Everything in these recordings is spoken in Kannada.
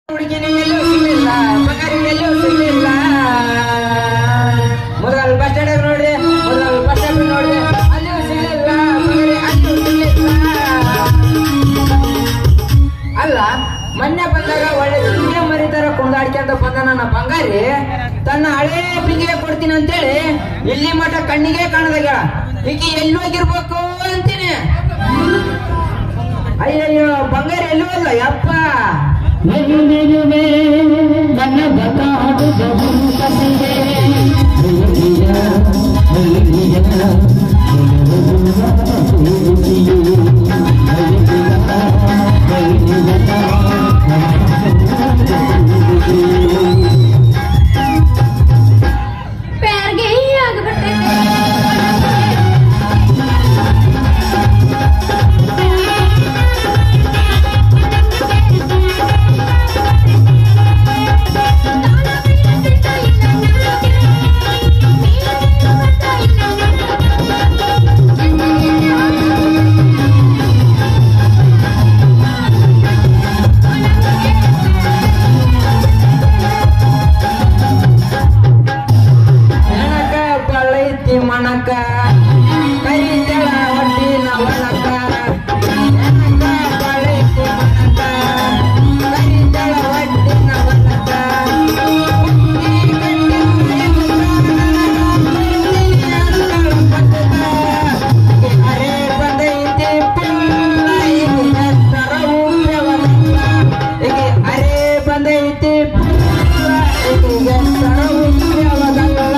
ಹುಡುಗಿನ ಎಲ್ಲೂ ಸಿಗ್ಲಿಲ್ಲ ಬಂಗಾರಿ ಎಲ್ಲೂ ಸಿಗ್ಲಿಲ್ಲ ಮೊದಲು ಬಸ್ ಸ್ಟ್ಯಾಂಡ್ ನೋಡಿ ಮೊದಲು ಬಸ್ ಸ್ಟ್ಯಾಂಡ್ ನೋಡಿ ಅಲ್ಲೂ ಸಿಗ್ಲಿಲ್ಲ ಬಂಗಾರಿ ಅಲ್ಲೂ ಸಿಗ್ಲಿಲ್ಲ ಅಲ್ಲ ಮೊನ್ನೆ ಬಂದಾಗ ಒಳ್ಳೆ ಜಿಂಗೆ ಮರಿತರ ಕುಂದಾಡ್ಕೊಂತ ಬಂದ ನನ್ನ ಬಂಗಾರಿ ತನ್ನ ಹಳೇ ಪಿಂಗಿಗೆ ಕೊಡ್ತೀನಿ ಅಂತೇಳಿ ಇಲ್ಲಿ ಮಠ ಕಣ್ಣಿಗೆ ಕಾಣದಾಗ ಈಕಿ ಎಲ್ಲಿ ಹೋಗಿರ್ಬೇಕು ಅಂತೀನಿ ಅಯ್ಯಯ್ಯೋ ಬಂಗಾರಿ ಎಲ್ಲೂ ಅಲ್ಲ ಯಪ್ಪ ಎಲ್ಲಿರುವೆ ನನ್ನ ಬತಾಡುವ ಕಥೆಗೆ ಬೆಳ್ಳಿಯ ಬೆಳ್ಳಿಯ ಪ್ಯಾರ್ಗೆ ಆಗ್ಬಿಟ್ಟೆ ಹೆಣಕ ಬಳ್ಳೈತಿ ಮಣಕ ಕೈ ಜಳ ಹೊಟ್ಟಿನ ಒಣಕ ಹೆಣಕ ಬಳ್ಳೈತಿ ಮಣಕ ಕೈ ಜಳ ಹೊಟ್ಟಿನ ಒಣಕ ಹುಟ್ಟಿ ಗಂಡಿನ ಅರೆ ಬಂದೈತಿ ಪುಲ್ಲ ಈಗ ಎತ್ತರ ಉಪ್ಯವನಲ್ಲ ಈಗ ಅರೆ ಬಂದೈತಿ ಪುಲ್ಲ ಈಗ ಎತ್ತರ ಉಪ್ಯವನಲ್ಲ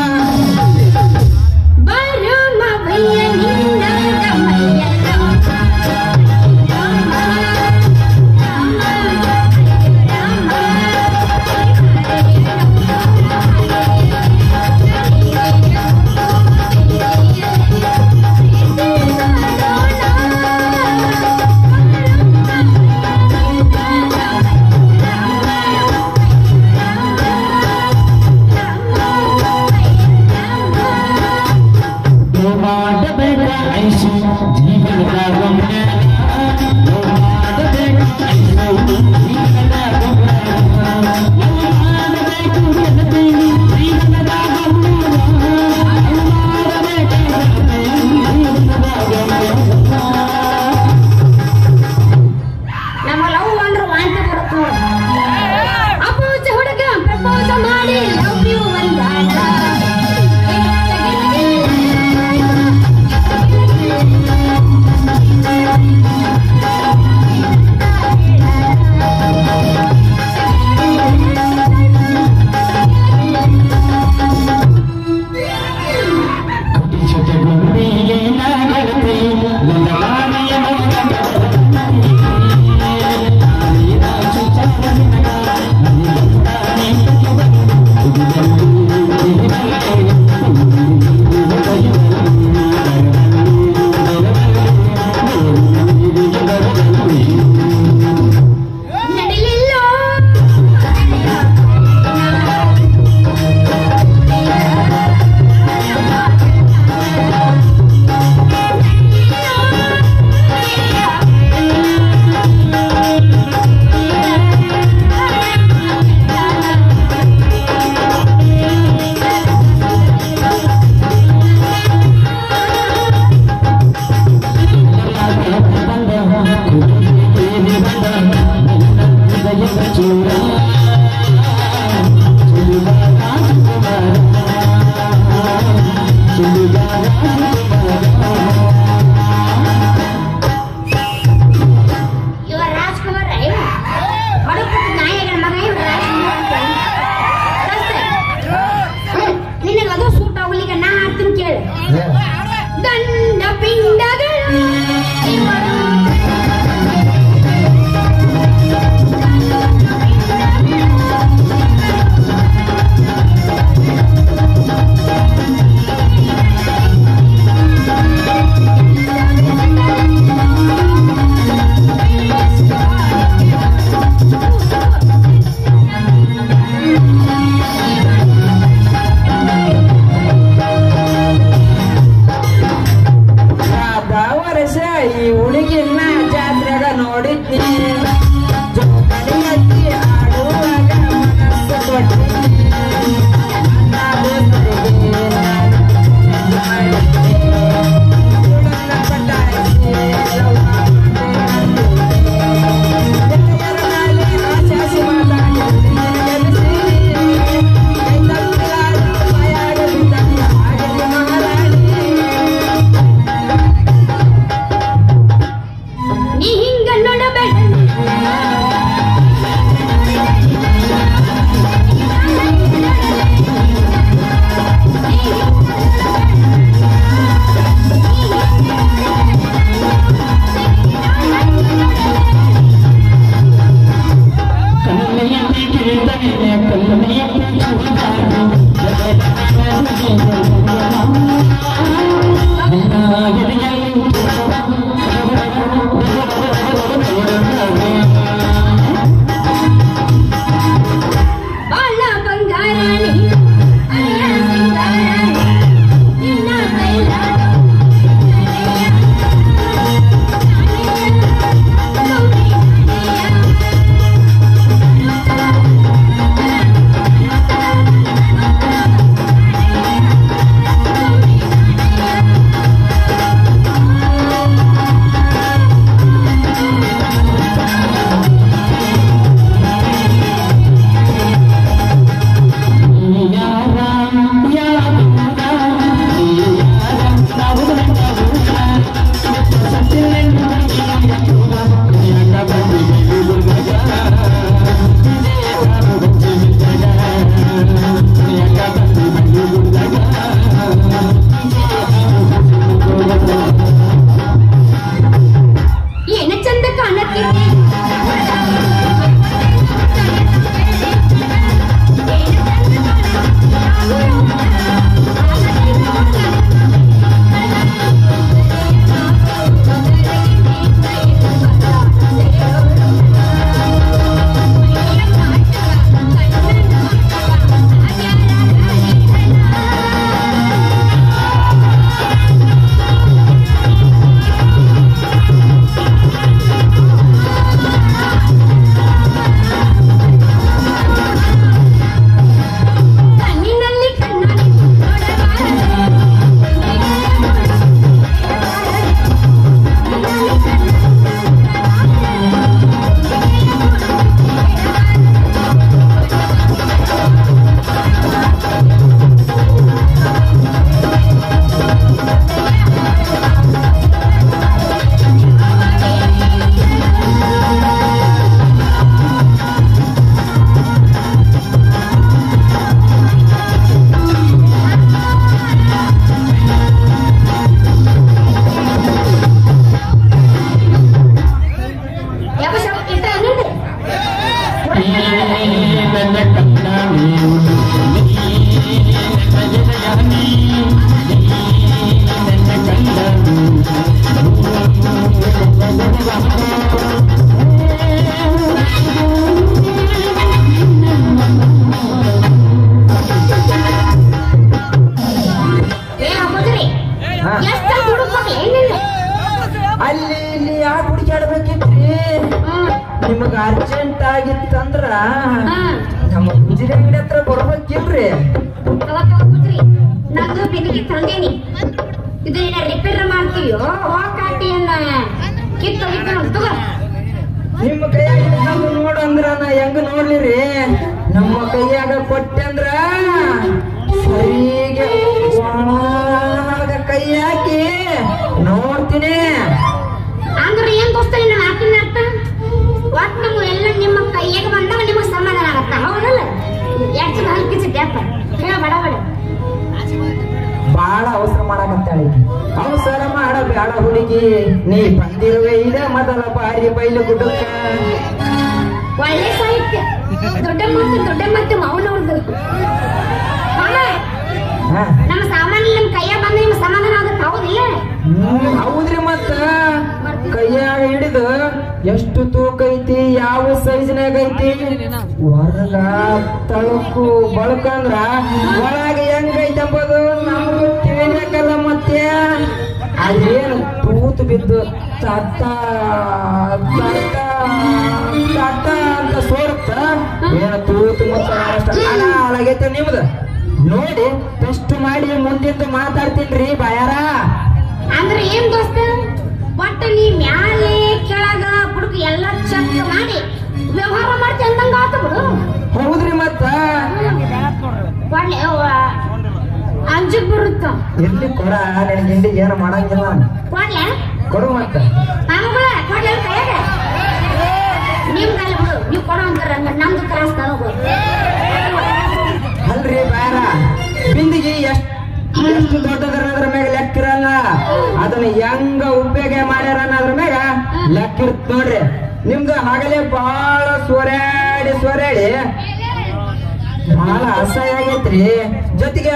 ಬರು ಮವಯ್ಯ ನಿನ್ನ ತಮ್ಮಯ್ಯ ರಾಮ ರಾಮ ಮಾಡಬೇಕ ಐಸು ಜೀವನದ ಗಮನ ಮಾಡಬೇಕ ಐಸು ಜೀವನದ ಗಮನ ಮಾಡಬೇಕು ಜನತೆಯು ಜೀವನದ ಗಮನ ಮಾಡಬೇಕು ಜನತೆಯು ಜೀವನದ ಗಮನ ನಮ್ಮ ಲವ್ ಅಂದ್ರೆ ವಾಂತಿ ಬರುತ್ತೆ ನೋಡು ಅಪೋಸ ಹುಡುಗ ಪ್ರಪೋಸ ಮಾಡಿ ಲವ್ ಯು ಅಂದಾಗ ಜೊತೆಗೊಂದಿಗೆ ನಾಗಡತೆ ನನ್ನ ಮಾನೆಯ ನಡಿಲಿಲ್ಲೋ ಇವ ರಾಜ್ಕುಮಾರ್ ಇವ ಹೊಡಪು ನಾಯಕನ ಮಗ ಇವ ರಾಜ್ಕುಮಾರ್ ಅಂತ ನಿನಗೆ ಅದು ಸೂಟ್ ಆಗುಲಿಕ್ಕೆ ನಾ ಹಾಡ್ತೀನಿ ಕೇಳು ಗಂಡ ಪಿಂಡಗಳು ಇವರು ಗಂಡ ನನ್ನ ಕಂದ ನೀವು ನೀ ನನ್ನ ಜಗಯಾನಿ ನೀ ನನ್ನ ಕಂದ ಏ ಅಪ್ಪದ್ರಿ ಹಾ. ಎಷ್ಟ ದುಡುಕ್ಬೇಕು ಏನಿಲ್ಲ ಅಲ್ಲಿ ಇಲ್ಲಿ ಯಾಕೆ ಹುಡುಕಾಡ್ಬೇಕಿತ್ರಿ ಹ್ಮ್ ನಿಮಗ ಅರ್ಜೆಂಟ್ ಆಗಿತ್ತಂದ್ರ ಹ್ಮ್ ನಮ್ಮ ಗುಜರಿ ಅಂಗಡಿ ಹತ್ರ ಬರ್ಬೇಕಿಲ್ರಿ ಅವತ್ತೋಗ್ಬಿಟ್ರಿ ನಂದು ಬೆನ್ನಿಗೆ ತಂದೇನಿ ಇದನ್ನ ರಿಪೇರ್ ಮಾಡ್ತೀಯೋ ಕಾಟಿಯನ್ನ ಕಿತ್ತೊಗಿತ್ತು ತಗೋ ನಿಮ್ಮ ಕೈಯಾಗ ಹಿಡ್ಕೊಂಡು ನೋಡು ಅಂದ್ರ ನಾ ಹೆಂಗ ನೋಡ್ಲಿರಿ ನಮ್ಮ ಕೈಯಾಗ ಕೊಟ್ಟೆ ಅಂದ್ರ ಸರಿಗೆ ಒಳಗ ಕೈ ಹಾಕಿ ನೋಡ್ತೀನಿ ಅಂದ್ರೆ ಏನ್ ದೋಸ್ತ ನಿನ್ನ ಮಾತಿನ ಅರ್ಥ ಒಟ್ ನಮ್ಮ ಎಲ್ಲ ನಿಮ್ಮ ಕೈಯಾಗ ಬಂದಾಗ ನಿಮಗೆ ಸಮಾಧಾನ ಆಗತ್ತ ಹೌದಲ್ಲ ಎಷ್ಟು ಹಲ್ಕಿಸಿದ್ದೆ ಅಪ್ಪ ಹೇಳ ಬಡ ಬಡ ಬಾಳ ಅವಸರ ಮಾಡಕತ್ತಾಳಿ ಅವಸರ ಮಾಡ ಬ್ಯಾಡ ಹುಡುಗಿ ನೀ ಬಂದಿರುವೆ ಇದ ಮೊದಲ ಬಾರಿ ಬೈಲು ಗುಡ್ಡಕ್ಕ ಒಳ್ಳೆ ಸಾಹಿತ್ಯ ದೊಡ್ಡ ಮಾತು ದೊಡ್ಡ ಮಾತು ಮೌನ ಉಳ್ದು ಮಾಮ ಹಾ. ನಮ್ಮ ಸಾಮಾನ್ಯ ನಮ್ಮ ಕೈಯಾಗ ಬಂದ ನಿಮ್ಗೆ ಸಮಾಧಾನ ಆಗುತ್ತೆ ಹೌದಿಲ್ಲ ಹ್ಮ್, ಹೌದ್ರಿ ಮತ್ತ ಕೈಯಾಗ ಹಿಡಿದು ಎಷ್ಟು ತೂಕ ಐತಿ ಯಾವ ಸೈಜ್ನಾಗ ಐತಿ ಹೊರಗ ತಳಕು ಬಳಕಂದ್ರ ಒಳಗ ಹೆಂಗೈತಿ ಎಂಬುದು ನಮಗೂ ತಿಳಿಬೇಕಲ್ಲ ಮತ್ತೆ ಅದೇನು ತೂತು ಬಿದ್ದು ತತ್ತ ತತ್ತ ತತ್ತ ಅಂತ ಸೋರುತ್ತ ಏನು ತೂತು ಮತ್ತು ಹಾಳಾಗೈತೆ ನಿಮ್ದು ನೋಡಿ ಟೆಸ್ಟ್ ಮಾಡಿ ಮುಂದಿಂದು ಮಾತಾಡ್ತೀನ್ರಿ ಬಾಯಾರ ಅಂದ್ರೆ ಏನ್ ದೋಸ್ತ ಒಟ್ಟ ನೀ ಮ್ಯಾಲೆ ಕೆಳಗ ಬುಡುಕು ಎಲ್ಲ ಚೆಕ್ ಮಾಡಿ ವ್ಯವಹಾರ ಮಾಡ್ತಿ ಅಂದಂಗ ಆತ ಬಿಡು ಹೌದ್ರಿ ಮತ್ತ ಒಳ್ಳೆ ಅಂಜಕ್ ಬರುತ್ತ ಎಲ್ಲಿ ಕೊಡ ನಿನ್ ಗಿಂಡಿಗೆ ಏನು ಮಾಡಂಗಿಲ್ಲ ಕೊಡ್ಲೆ ಕೊಡು ಮತ್ತ ನಮಗಳ ಕೊಡ್ಲೆ ಕೈಯಾಗ ನಿಮ್ಗಲ್ಲ ಬಿಡು ನೀವು ಕೊಡೋ ಅಂತಾರ ನಮ್ದು ತ್ರಾಸ್ ತಗೋಬೋದು ಅಲ್ರಿ ಬಾಯಾರ ಬಿಂದಿಗೆ ಎಷ್ಟ್ ಎಷ್ಟು ದೊಡ್ಡದರ ಅದ್ರ ಮ್ಯಾಗ ಲೆಕ್ಕಿರಲ್ಲ ಅದನ್ನ ಹೆಂಗ ಉಪಯೋಗ ಮಾಡ್ಯಾರ ಅನ್ನೋದ್ರ ಮ್ಯಾಗ ಲೆಕ್ಕಿರ್ತ ನೋಡ್ರಿ ನಿಮ್ದು ಹಗಲೇ ಬಹಳ ಸೊರ್ಯಾಡಿ ಸೊರ್ಯಾಡಿ ಬಹಳ ಅಸಹ್ಯ ಆಗೈತ್ರಿ ಜೊತೆಗೆ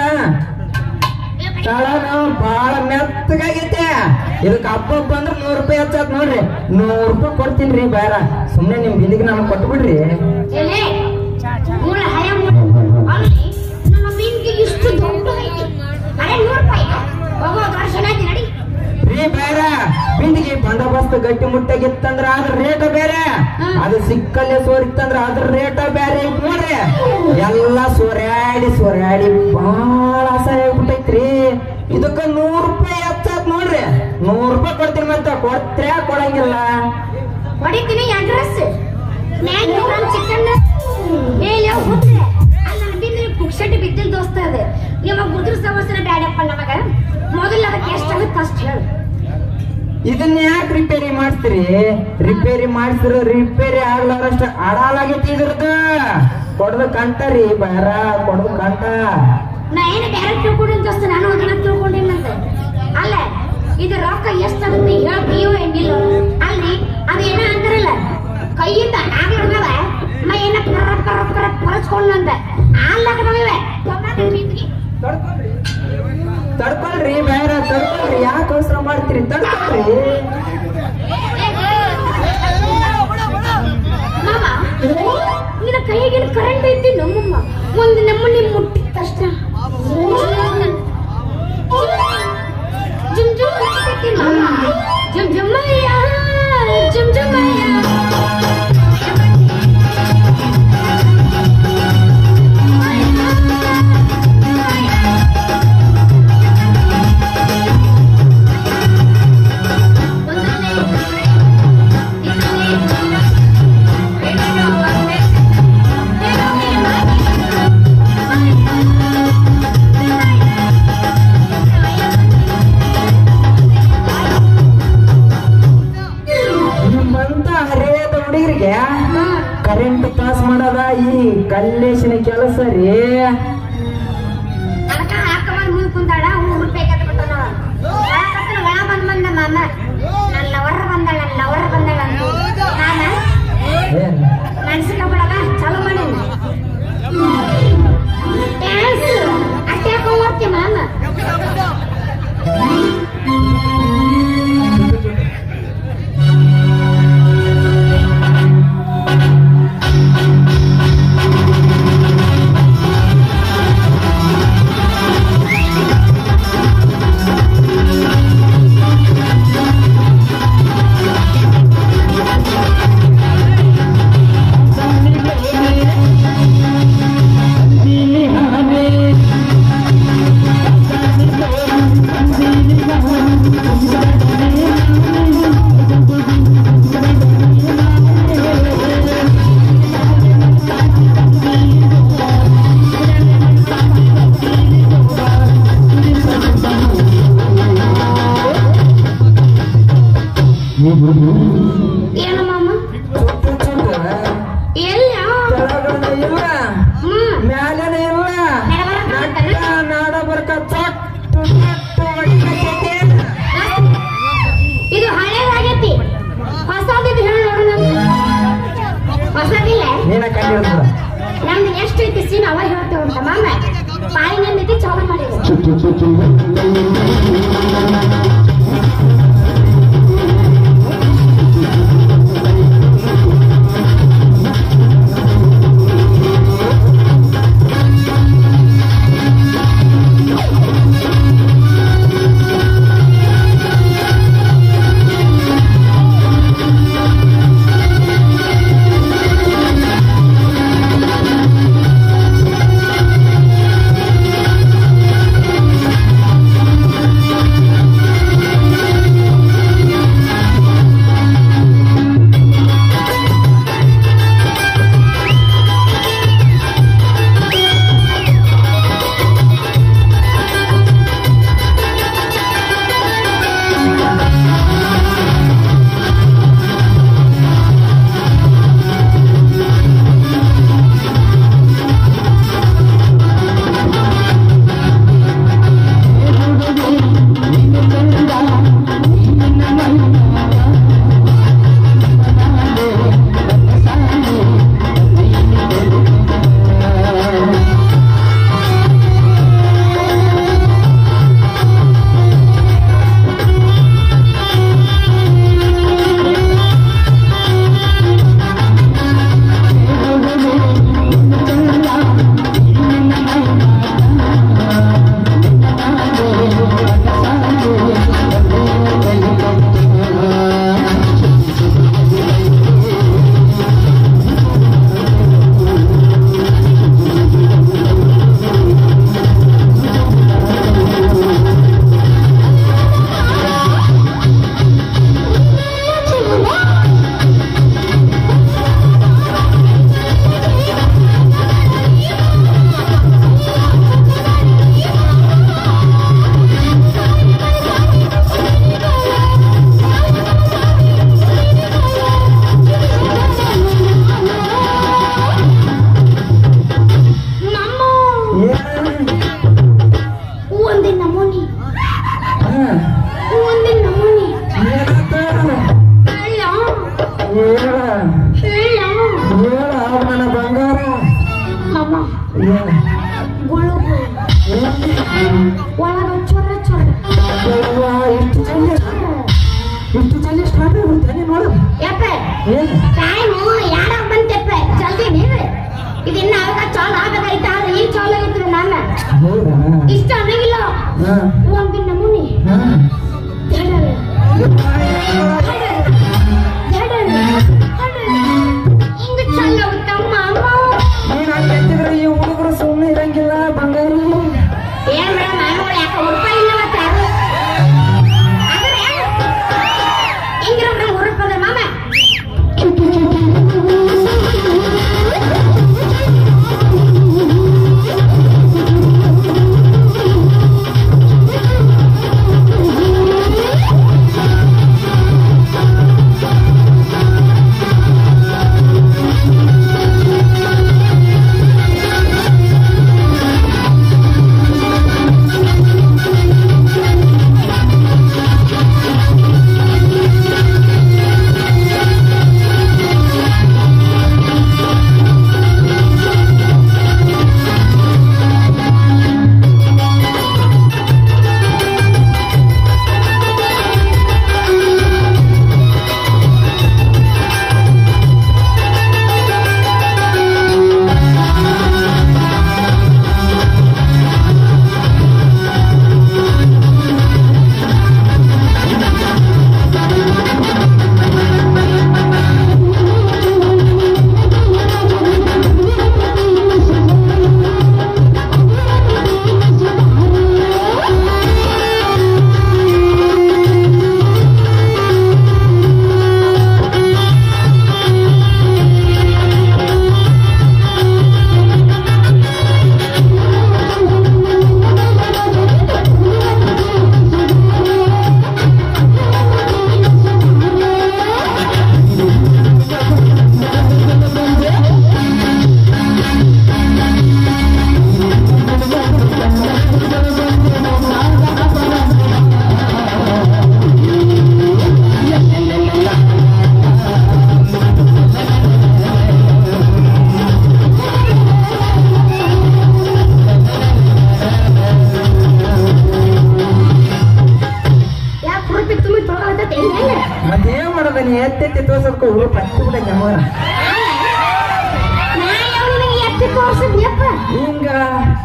ತಳನ ಬಹಳ ಮೆತ್ತಗಾಗೈತೆ ಇದಕ್ಕೆ ಹಬ್ಬ ಬಂದ್ರೆ ನೂರ್ ರೂಪಾಯಿ ಹಚ್ಚತ್ ನೋಡ್ರಿ ನೂರ್ ರೂಪಾಯಿ ಕೊಡ್ತೀನ್ರಿ ಬೇಡ ಸುಮ್ನೆ ನಿಮ್ ಬಿಂದಿಗೆ ನಾನು ಕೊಟ್ಬಿಡ್ರಿ ಎಲೆ ಮೂಳ ಹಯ ಮೂಳ ಅಲ್ಲಿ ನಮ್ಮ ಮೀನ್ಗೆ ಇಷ್ಟು ದೊಡ್ಡ ಐತಿ ಅರೆ ನೂರು ರೂಪಾಯಿ ಹೋಗೋ ದರ್ಶನ ಐತಿ ನಡಿ ರೀ ಬೇಡ ಬಿಂದಿಗೆ ಬಂದೋಬಸ್ತ್ ಗಟ್ಟಿ ಮುಟ್ಟಾಗಿತ್ತಂದ್ರ ಅದ್ರ ರೇಟ ಬೇರೆ ಅದು ಸಿಕ್ಕಲ್ಲೇ ಸೋರಿತ್ತಂದ್ರ ಅದ್ರ ರೇಟ ಬೇರೆ ಐತ್ ನೋಡ್ರಿ ಎಲ್ಲಾ ಸೋರ್ಯಾಡಿ ಸೋರ್ಯಾಡಿ ಬಹಳ ಅಸಹ್ಯ ಆಗ್ಬಿಟ್ಟೈತ್ರಿ ಇದಕ್ಕ ನೂರ್ ರೂಪಾಯಿ ಹಚ್ಚತ್ ನೋಡ್ರಿ ನೂರ್ ರೂಪಾಯಿ ಕೊಡ್ತೀನಿ ಮತ್ತೆ ಕೊಡ್ತ್ರ್ಯಾ ಕೊಡಂಗಿಲ್ಲ ಹೊಡಿತೀನಿ ಅಡ್ರೆಸ್ ಮ್ಯಾಗ ನೂರನ್ ಚಿಕನ್ ಮೇಲೆ ಹೋದ್ರೆ ಅಲ್ಲಿ ನನ್ನ ಬಿದ್ದರೆ ಪುಕ್ಷಟಿ ಬಿದ್ದಿಲ್ ದೋಸ್ತ ಅದು ಇವಾಗ ಗುದ್ರ ಸಮಸ್ಯೆ ಬ್ಯಾಡಪ್ಪ ನಮಗ ಮೊದಲು ಅದಕ್ಕೆ ಎಷ್ಟಾಗುತ್ತೆ ಅಷ್ಟು ಹೇಳು ಇದನ್ನ ಯಾಕೆ ರಿಪೇರಿ ಮಾಡ್ತೀರಿ ರಿಪೇರಿ ಮಾಡ್ತಿರೋ ರಿಪೇರಿ ಆಗ್ಲಾರಷ್ಟ ಅಡಾಲಾಗೈತಿ ಇದ್ರದ್ದು ಕೊಡದು ಕಂಟ ರೀ ಬಾರ ಕೊಡದು ಕಂಟ ನಾ ಏನು ಬೇರೆ ತಿಳ್ಕೊಂಡಿನ ದೋಸ್ತ ನಾನು ಅದನ್ನ ತಿಳ್ಕೊಂಡಿನಂತೆ ಅಲ್ಲ ಇದು ರೊಕ್ಕ ಎಷ್ಟಾಗುತ್ತೆ ಹೇಳ್ತೀಯೋ ಏನಿಲ್ಲ ಅಲ್ಲಿ ಅದೇನ ಅಂತಾರಲ್ಲ ಕೈಯಿಂದ ಆಗ್ಲಿಡ್ದವ ಮೈ ಏನ ಪರ ಪರ ಪರ ಪರಚ್ಕೊಂಡಂತ ಆಗ್ಲಾಗದವಿವೆ ತಡ್ಕೊಳ್ರಿ ಬೇರ ತಡ್ಕೊಳ್ರಿ ಯಾಕೆ ಅವಸರ ಮಾಡ್ತೀರಿ ತಡ್ಕೊಳ್ರಿ ಮಾಮ ನಿನ್ನ ಕೈಗೆ ಕರೆಂಟ್ ಐತಿ ನಮ್ಮಮ್ಮ ಒಂದು ನಮ್ಮನೆ ಮುಟ್ಟಿದ ತಕ್ಷಣ ಜುಮ್ ಜುಮ್ ಅಂತೈತಿ ಮಾಮ ಜುಮ್ ಜುಮ್ಮಯ್ಯ ಜುಮ್ ಜುಮ್ಮಯ್ಯ ನಿಮ್ಮಂತ ಹರಿಯದ ಹುಡುಗರಿಗೆ ಕರೆಂಟ್ ಪಾಸ್ ಮಾಡದ ಈ ಕಲ್ಲೇಶಿನ ಕೆಲಸ ರೀ ಅದಕ್ಕ ಹಾಕಬಂದ್ ಮುಂದ್ ಕುಂತಾಳ ಮೂರ್ ರೂಪಾಯಿ ಕಟ್ಟ ಬಿಟ್ಟ ಒಳ ಬಂದ್ ಬಂದ ಮಾಮ ನನ್ನ ಲವರ್ ಬಂದಾಳ ನನ್ನ ಲವರ್ ಬಂದಾಳ ಅಂತ ಮಾಮ ಏನ್ ಮೆಣಸಿನ ಬಿಡಲ್ಲ ಚಾಲು ಮಾಡಿ ಡ್ಯಾನ್ಸ್ ಅಷ್ಟೇ ಹಾಕೊಂಡ್ ನಾನು ಏನು ಮಾಮ ಚುಟ್ಟು ಚುಟ್ಟು ಎಲ್ಲ ಕೆಳಗಡೆ ಇಲ್ಲ ಹ್ಮ್ ಮ್ಯಾಲೇನೆ ಇಲ್ಲ ನಡಬರ್ಕ ನಟ್ಟ ನಾಡ ಬರ್ಕ ಚೊಟ್ಟು ಚೊಟ್ಟು ಹೊಡಿತೈತೆ. ಇದು ಹಳೇದಾಗೈತಿ ಹೊಸದಿದ್ದು ಹೇಳಿ ನೋಡೋಣ ಹೊಸದಿಲ್ಲ ನೀನ ಕಂಡಿರ್ತದ ನಮ್ದು ಎಷ್ಟು ಐತಿ ಸೀನ್ ಅವ ಹೇಳ್ತೇವೆ ಅಂತ ಮಾಮ ಪಾಯಿನಿಂದ ಚಾಲು ಮಾಡಿದ್ರು ನಮ್ಮ ಒಂದಿನ ನಮೂನಿ ಒಂದಿನ ನಮೂನಿ ಹೇಳ ಹೇಳ ನನ್ನ ಬಂಗಾರ ಮಾಮ ಗುಳು ಒಳಗ ಚೊರ ಚೊರ ಯವ್ವ, ಇಷ್ಟು ಜಲ್ದಿ ಇಷ್ಟು ಜಲ್ದಿ ಸ್ಟಾರ್ಟ್ ಆಗುತ್ತೆ ನೋಡು ಯಪ್ಪೆ ಏನು ಟೈಮು ಯಾರಾಗ ಬಂತೆಪ್ಪೆ ಜಲ್ದಿ ನೀರು ಇದಿನ್ನ ಅವಾಗ ಚಾಲು ಆಗದೈತ ಆದ್ರೆ ಈ ಚಾಲು ಆಗಿದ್ರು ನನ್ನ ಹೌದಾ ಇಷ್ಟ ಅನ್ನಂಗಿಲ್ಲ ಹಾ ಒಂದಿನ ನಮೂನಿ ಹಾ ಜಡಲ್ ಜಡಲ್ ಹಿಂಗ ಚಂದ ತಮ್ಮ ಅಮ್ಮ ನೀನ್ ಹಂಗ್ ಎತ್ತಿದ್ರೆ ಈ ಹುಡುಗರು ಸುಮ್ಮನೆ ಇರಂಗಿಲ್ಲ ಬಂಗಾರಿ ಏನ್ ಮೇಡಮ್ ನಾನು ಯಾಕ ರೂಪಾಯಿ ಇಲ್ಲ ಮತ್ತೆ ಯಾರು ಆದ್ರೆ ಹಿಂಗಿರೋ ನಮ್ಗೆ ರೂಪಾಯಿ ಮಾಮ ಆ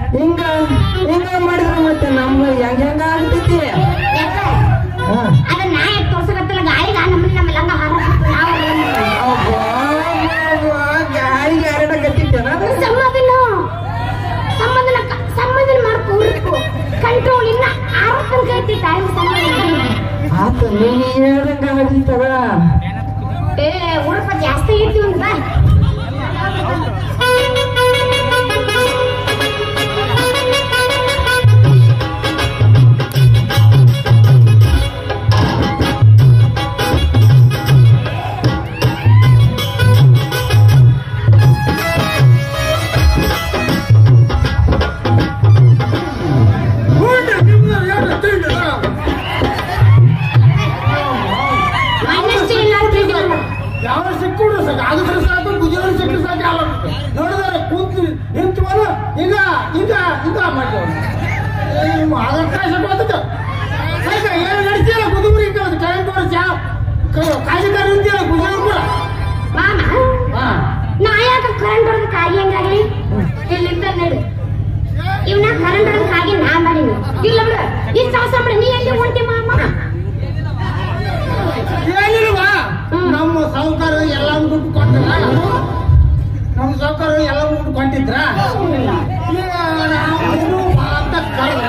ಹಿಂಗ ಹಿಂಗ ಮಾಡಿದ್ರೆ ಮತ್ತೆ ನಮ್ಮ ಹೆಂಗ ಹೆಂಗ ಆಗ್ತೈತಿ ಯಾಕ? ಹಾ. ಅದ ನಾ ಯಾಕೆ ತೋರ್ಸಕತ್ತಿಲ್ಲ ಗಾಳಿಗ ನಮ್ಮನ್ನ ನಮ್ಮ ಲಂಗ ಹಾರಾಕ್ತಿತ್ತು, ನಾವು ಅಬ್ಬಾ, ಅಬ್ಬಾ, ಗಾಳಿಗೆ ಹರಡಕತ್ತಿತ್ತೇನ ಅದು? ಸಮಾಧಾನ ಸಮಾಧಾನ ಕ- ಸಮಾಧಾನ ಮಾಡ್ಕೋಬೇಕು ಕಂಟ್ರೋಲ್ ಇನ್ನ ಆರು ತನಕ ಐತಿ ಟೈಮ್ ಸಮಾಧಾನ ಆತ ನೀನ್ ಹೇಳ್ದಂಗ ಆಗಿತ್ತವ ಏ ಉಡುಪ ಜಾಸ್ತಿ ಐತಿ ಒಂದು ಬಾ ಮೈನಸ್ ಇಲ್ಲ ಅಂತಿದ್ರಲ್ಲ. ಯಾವ ಸಿಕ್ಕುಡು ಸಾಕು ಆಗದ್ರೆ ಸಾಕು ಗುಜರಾತ್ ಸಿಕ್ಕರು ಸಾಕು ಯಾವ ನೋಡಿದಾರೆ ಕೂತು ನಿಂತು ಬರು ಈಗ ಈಗ ಈಗ ಮಾಡಿ ಆಗಕಾಶ ಬಂದದ್ದು ಸಾಕ ಏನು ನಡ್ತಿಯಲ್ಲ ಕುದುಬರಿ ಕರೆಂಟ್ ವರ್ಷ ಕಾಯ್ದೆ ನಿಂತಿಯಲ್ಲ ಗುಜರಾತ್ ಕೂಡ ಮಾಮ ಹಾ ನಾ ಯಾಕ ಕರೆಂಟ್ ಹೊಡೆದ ಕಾಗಿ ಹಂಗಾಗ್ಲಿ ಇಲ್ಲಿಂದ ನಡು ಇವ್ನ ಕರೆಂಟ್ ಹೊಡೆದ ಕಾಗಿ ನಾ ಮಾಡೀನಿ ಇಲ್ಲ ಬಿಡ ಈ ಸಾಹಸ ಮಾಡಿ ನೀ ಎಲ್ಲಿ ಹೊಂಟಿ ಮಾಮ ಏನಿಲ್ವಾ ನಮ್ಮ ಸಾಹುಕಾರ ಎಲ್ಲ ದುಡ್ಡು ಕೊಟ್ಟಿಲ್ಲ ನಮ್ಮ ಸಾಹುಕಾರ ಎಲ್ಲ ದುಡ್ಡು ಕೊಟ್ಟಿದ್ರ ಈಗ ನಾವು ಅಂತ ಕರೆದ್ರ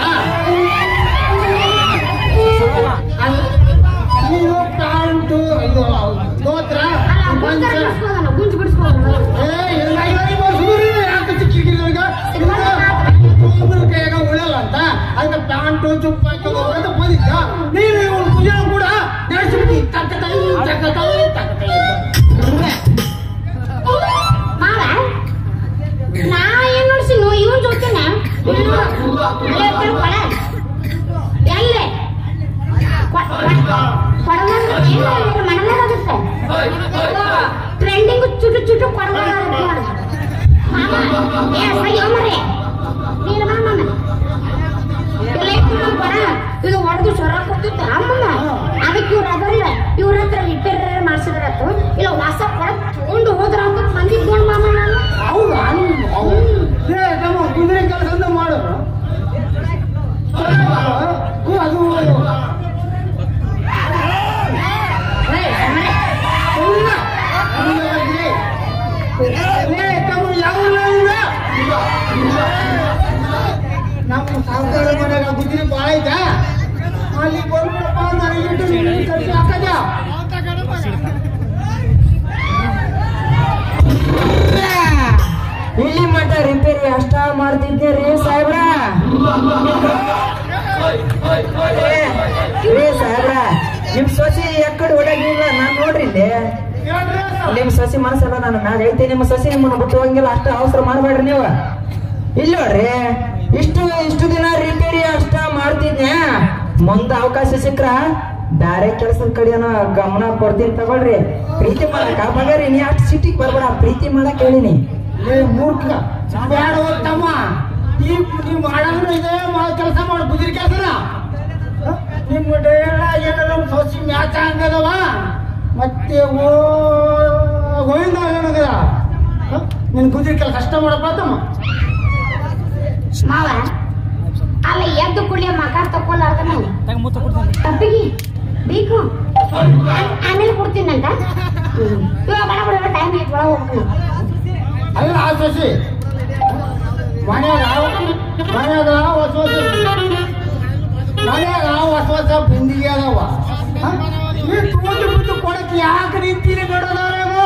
ಇದು ಪ್ಯಾಂಟು ಇದು ದೋತ್ರ ಅಲ್ಲ ಗುಂಜ ಬಿಡಿಸ್ಕೋದಲ್ಲ ಗುಂಜ್ ಬಿಡಿಸ್ಕೋದಲ್ಲ ಏ ಇಲ್ಲ ಇಲ್ಲ ಇಲ್ಲ ಸುಮ್ನಿರಿ, ಯಾಕೆ ಚಿಕ್ಕಿರಿಗ ಒಬ್ಬರ ಕೈಯಾಗ ಉಳಿಯಲ್ಲ ಅಂತ ಅದಕ್ಕೆ ಪ್ಯಾಂಟು ಚುಪ್ಪ ಅಂತ ಬಂದಿದ್ದ ನೀನು ಇವನು ಪೂಜೆ ಕೂಡ ನಡೆಸ್ಬಿಟ್ಟು ತಕ್ಕತೈ ತಕ್ಕತೈ ತಕ್ಕತೈ ಮಾವ ನಾ ಏನ್ ನೋಡ್ಸಿನು ಇವನ್ ಜೊತೆನ ಕೊಡ ಎಲ್ಲೇ ಮನಲಾಗುತ್ತೆ ಟ್ರೆಂಡಿಂಗ್ ಚುಟು ಚುಟು ಕೊಡಲಾಗುತ್ತೆ ಮಾಮ ಏ ಸಯ್ಯೋ ಮರೆ ನೀನು ಮಾಮ ಎಲ್ಲ ಇಟ್ಟು ನಮ್ ಕೊಡ ಇದು ಹೊಡೆದು ಸ್ವರ ಕೊಡ್ತಿತ್ತು ಅಮ್ಮಮ್ಮ ಅದಕ್ಕೆ ಇವ್ರು ಅದಲ್ಲ ಇವ್ರ ಹತ್ರ ರಿಪೇರ್ ಮಾಡ್ಸಿದ್ರಾತು ಇಲ್ಲ ಹೊಸ ಕೊಡ ತಗೊಂಡು ಹೋದ್ರ ಅಂತ ಬಂದಿದ್ ನೋಡ್ ಮಾಮ ನಾನು ಹೌದಾ ಏ ನಮ್ಮ ಕುದುರೆ ಕೆಲಸ ಮಾಡೋರು ಅದು ಏ, ಮರೆ. ಇಲ್ಲ. ಏ, ತಮ್ಮ ಯಾವ ಊರಲ್ಲಿದೆ? ನಮ್ಮ ಸಾವುಕಾರ ಮನೆಯಾಗ ಕುದುರೆ ಬಾಳ ಐತೆ ಅಲ್ಲಿ ಬರ್ಬಿಡಪ್ಪ ನನಗೆ ಇಟ್ಟು ನಿನ್ನ ಕರ್ಸಿ ಹಾಕದ ಇಲ್ಲಿ ಮಠ ರಿಪೇರಿ ಅಷ್ಟ ಮಾಡ್ತಿದ್ದೆ ರೀ ಸಾಹೇಬ್ರ ಏ, ರೀ ಸಾಹೇಬ್ರ ನಿಮ್ ಸೊಸಿ ಎಕ್ಕಡೆ ಹೊಡಗಿಲ್ಲ ನಾನ್ ನೋಡ್ರಿ ಇಲ್ಲಿ ನಿಮ್ ಸೊಸಿ ಮನಸ್ಸಲ್ಲ ನಾನು ಮ್ಯಾಗ ಐತಿ ನಿಮ್ಮ ಸೊಸಿ ನಿಮ್ಮನ್ನ ಬಿಟ್ಟು ಹೋಗಂಗಿಲ್ಲ ಅಷ್ಟ ಅವಸರ ಮಾಡಬೇಡ್ರಿ ನೀವು ಇಲ್ಲಿ ನೋಡ್ರಿ ಇಷ್ಟು ಇಷ್ಟು ದಿನ ರಿಪೇರಿ ಅಷ್ಟ ಮಾಡ್ತಿದ್ನೆ ಮುಂದ ಅವಕಾಶ ಸಿಕ್ರ ಬ್ಯಾರೆ ಕೆಲಸದ ಕಡೆನ ಗಮನ ಕೊಡ್ತೀನಿ ತಗೊಳ್ರಿ ಪ್ರೀತಿ ಮಾಡಕ ಬಗರಿ ನೀ ಅಷ್ಟು ಸಿಟಿಗೆ ಬರ್ಬೇಡ ಪ್ರೀತಿ ಮಾಡಕ್ ಹೇಳಿನಿ ಏ ಮೂರ್ಖ ಬೇಡ ತಮ್ಮ ಈ ನೀವು ಮಾಡಂದ್ರೆ ಇದೇ ಕೆಲಸ ಮಾಡು ಕುದುರೆ ಕೆಲಸನ ನಿಮ್ಮ ಡೇಳ ಏನೋ ನಮ್ಮ ಸೊಸಿ ಮ್ಯಾಚ ಹಂಗದವ ಮತ್ತೆ ಓ ಗೋವಿಂದ ಏನದ ನಿನ್ ಕುದುರೆ ಕೆಲಸ ಕಷ್ಟ ಮಾಡಪ್ಪ ತಮ್ಮ ಮಾವ ಅಲ್ಲ ಎದ್ದು ಕುಡಿಯ ಮಗ ತಕೊಲಾರ್ದ ನಾವು ತಪ್ಪಿಗೆ ಬೇಕು ಆ- ಆಮೇಲೆ ಕೊಡ್ತೀನಂತ ಹ್ಮ್. ಇವಾಗ ಬಡ ಬಡ ಟೈಮ್ ಐತಿ ಒಳಗೆ ಹೋಗ್ಬೇಕು ಅಲ್ಲ ಆ ಸೊಸಿ ಮನ್ಯಾಗ ಮನ್ಯಾಗ ಹೊಸ ಹೊಸ ಮನ್ಯಾಗ ಹೊಸ ಹೊಸ ಬಿಂದಿಗೆ ಅದಾವ ಹ? ಈ ತೋಟ ಬಿಟ್ಟು ಕೊಡಕ್ಕೆ ಯಾಕೆ ನಿಂತೀನಿ ನೋಡೋದಾರೇನು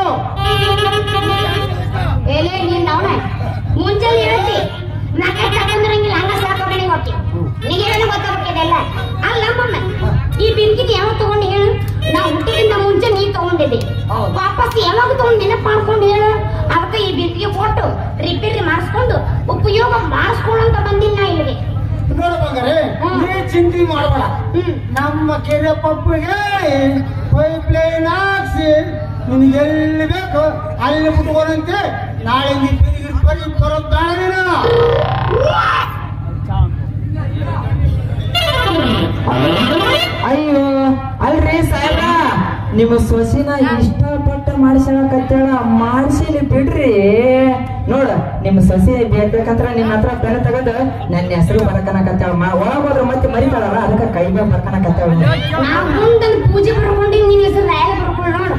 ಏಲೇ ನೀನ್ ಅವನ ಮುಂಜಾನೆ ಹೇಳ್ತಿ ನಗೆ ತಗೊಂಡಿರಂಗಿಲ್ಲ ಹಂಗ ಸಾಕೊಂಡಿ ಹೋಗಿ ನಿನಗೇನು ಗೊತ್ತಾಗ್ಬೇಕಿದೆಲ್ಲ ಅಲ್ಲ ಮಮ್ಮ ಈ ಬಿಂದಿಗೆ ಯಾವಾಗ ತಗೊಂಡು ಹೇಳು ನಾವು ಹುಟ್ಟಿದಿಂದ ಮುಂಚೆ ನೀ ತಗೊಂಡಿದ್ದೆ ಹೌದು. ವಾಪಸ್ ಯಾವಾಗ ತಗೊಂಡು ನೆನಪು ಮಾಡ್ಕೊಂಡು ಹೇಳು ಅದಕ್ಕೆ ಈ ಬಿಂದಿಗೆ ಕೊಟ್ಟು ರಿಪೇರಿ ಮಾಡಿಸ್ಕೊಂಡು ಉಪಯೋಗ ಮಾಡಿಸ್ಕೊಳ್ಳಂತ ಬಂದಿಲ್ಲ ನಾ ಇಲ್ಲಿಗೆ ನೋಡು ಬಂಗಾರೆ ಹ್ಮ್. ನೀ ಚಿಂತೆ ಮಾಡಬೇಡ ಹ್ಮ್ ನಮ್ಮ ಕೆರೆ ಪಪ್ಪಿಗೆ ಪೈಪ್ ಲೈನ್ ಹಾಕ್ಸಿ ನಿನಗೆ ಎಲ್ಲಿ ಬೇಕು ಅಲ್ಲಿ ಬಿಟ್ಕೊಳಂತೆ ನಾಳೆ ನೀ ಬೀದಿಗೆ ಬರೀ ಬರೋದ್ ಬೇಡ ನೀನು ಅಯ್ಯೋ ಅಲ್ರಿ ಸಾಹೇಬ್ರ ನಿಮ್ಮ ಸೊಸಿನ ಇಷ್ಟಪಟ್ಟ ಮಾಡಿಸಕತ್ತೇಳ ಮಾಡಿಸಿಲಿ ಬಿಡ್ರಿ ನೋಡ ನಿಮ್ಮ ಸಸಿ ಬೇಕಂದ್ರ ನಿನ್ನ ಹತ್ರ ಪೆನ್ ತಗದು ನನ್ನ ಹೆಸರು ಬರ್ಕನಕತ್ತಾಳ ಮಾ ಒಳಗ್ ಹೋದ್ರ ಮತ್ತೆ ಮರಿತಾಳಲ್ಲ ಅದಕ್ಕೆ ಕೈ ಮೇಲೆ ಬರ್ಕನಕತ್ತಾಳ ನಾವ್ ಮುಂದೊಂದು ಪೂಜೆ ಬರ್ಕೊಂಡಿವಿ ನಿನ್ ಹೆಸರು ರಾಯ ಬರ್ಕೊಳ್ಳ ನೋಡು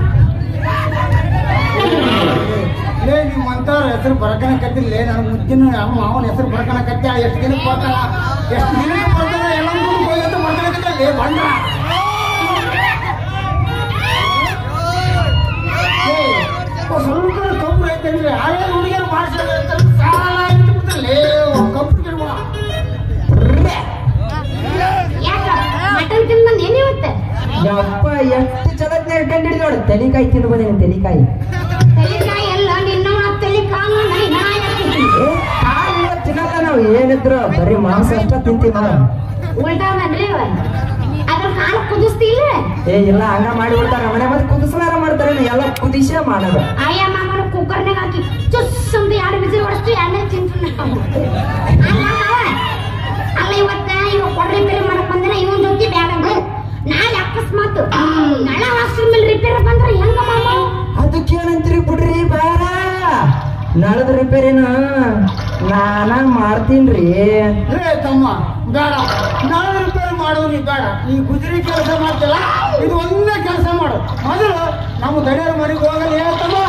ಲೇ ನಿಮ್ಮಂತವ್ರ ಹೆಸರು ಬರ್ಕನ ಕತ್ತಿಲ್ಲ ನನ್ನ ಮುದ್ದಿನ ಅಮ್ಮ ಅವನ ಹೆಸರು ಬರ್ಕನ ಕತ್ತ ಎಷ್ಟು ದಿನಕ್ಕೆ ಬರ್ತಾಳ ಎಷ್ಟು ದಿನಕ್ಕೆ ಬರ್ತಾಳ ಎಲ್ಲ ಹೋಗಂತ ಬರ್ಕನ ಕತ್ತ ಲೇ ಬಂಡ ಏ, ಒಬ್ಬ ಸ್ವಲ್ಪ ಕಬ್ಬು ಐತೇನ್ರಿ ಹಳೆ ಹುಡುಗಿಯರು ಭಾಷೆ ಸಾಲ ಇಟ್ಬಿಟ್ಟಲ್ಲೇ ಕಬ್ಬು ಗಿಡವ ಯಾಕ ಮಟನ್ ತಿಂದ್ ಬಂದ್ ಏನ್ ಇವತ್ತ ಯಪ್ಪ ಎಷ್ಟು ಚಲತ್ನ ಕಂಡು ಹಿಡಿದು ನೋಡು ತೆಲಿಕಾಯಿ ತಿಂದು ಬಂದೇನೆ ತೆಲಿಕಾಯಿ ತಲೆಕಾಯಿ ಎಲ್ಲ ನಿನ್ನ ತಲೆ ಕಾಲು ನಾ ಏ ಕಾಲ್ ಇವತ್ತು ತಿನ್ನಲ್ಲ ನಾವು ಏನಿದ್ರು ಬರೀ ಮಾಂಸ ಅಷ್ಟ ತಿಂತೀವಿ ನಾವು ಉಲ್ಟಾ ಬಂದ್ರಿ ಅವ ಅದ್ರ ಕಾಲು ಕುದಿಸ್ತಿಲ್ಲ ಏ ಇಲ್ಲ ಹಂಗ ಮಾಡಿ ಬಿಡ್ತಾರ ಮನೆ ಮತ್ತೆ ಕುದಿಸ್ಲಾರ ಮಾಡ್ತಾರೆ ಎಲ್ಲ ಕುದಿಸೇ ಮಾಡೋದು ಆಯ ಮಾಮನ ಕುಕ್ಕರ್ನಾಗ ಹಾಕಿ ಚುಸ್ ಅಂತ ಎರಡು ಬಿಸಿ ಹೊಡೆಸ್ತು ಎಣ್ಣೆ ತಿಂತೀನಿ ಅಲ್ಲ ಮಾವ, ಅಲ್ಲ ಇವತ್ತ ಇವ ಕೊಡ್ರಿ ರಿಪೇರಿ ಮಾಡಕ್ ಬಂದಿನ ಇವನ್ ಜೊತೆ ಬ್ಯಾಡ ಅಂದ ನಾಳೆ ಅಕಸ್ಮಾತ್ ನಳ ವಾಶ್ರೂಮ್ ಮೇಲೆ ರಿಪೇರಿ ಬಂದ್ರ ಹೆಂಗ ಮಾಮ ಅದಕ್ಕೇನಂತೀರಿ ಬಿಡ್ರಿ ಬೇಡ ನಳದ ರಿಪೇರಿನ ನಾನ ಮಾಡ್ತೀನ್ರಿ ರೇ ತಮ್ಮ ಬೇಡ ನಾನು ರಿಪೇರಿ ಮಾಡೋದು ನೀ ಬೇಡ ಈ ಗುಜರಿ ಕೆಲಸ ಮಾಡ್ತಿಲ್ಲ ಇದು ಒಂದೇ ಕೆಲಸ ಮಾಡು ಮೊದಲು ನಮ್ಮ ದಡಿಯರ ಮನೆಗೆ ಹೋಗಲ್ಲ ಹೇಳ್ತಮ್ಮ